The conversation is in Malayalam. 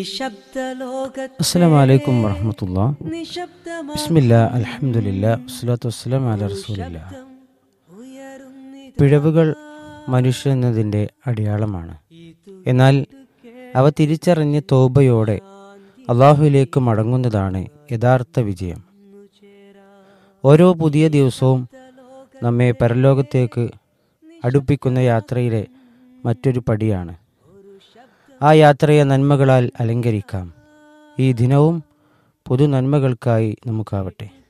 അസ്സലാമു അലൈക്കും വറഹമത്തുള്ള ബിസ്മില്ല അൽഹംദുലില്ല വസ്സലാത്തു വസ്സലാം അല റസൂലില്ല പിഴവുകൾ മനുഷ്യനെന്നതിൻ്റെ അടയാളമാണ് എന്നാൽ അവ തിരിച്ചറിഞ്ഞ് തോബയോടെ അള്ളാഹുവിലേക്ക് മടങ്ങുന്നതാണ് യഥാർത്ഥ വിജയം ഓരോ പുതിയ ദിവസവും നമ്മെ പരലോകത്തേക്ക് അടുപ്പിക്കുന്ന യാത്രയിലെ മറ്റൊരു പടിയാണ് ആ യാത്രയെ നന്മകളാൽ അലങ്കരിക്കാം ഈ ദിനവും പുതു നന്മകൾക്കായി നമുക്കാവട്ടെ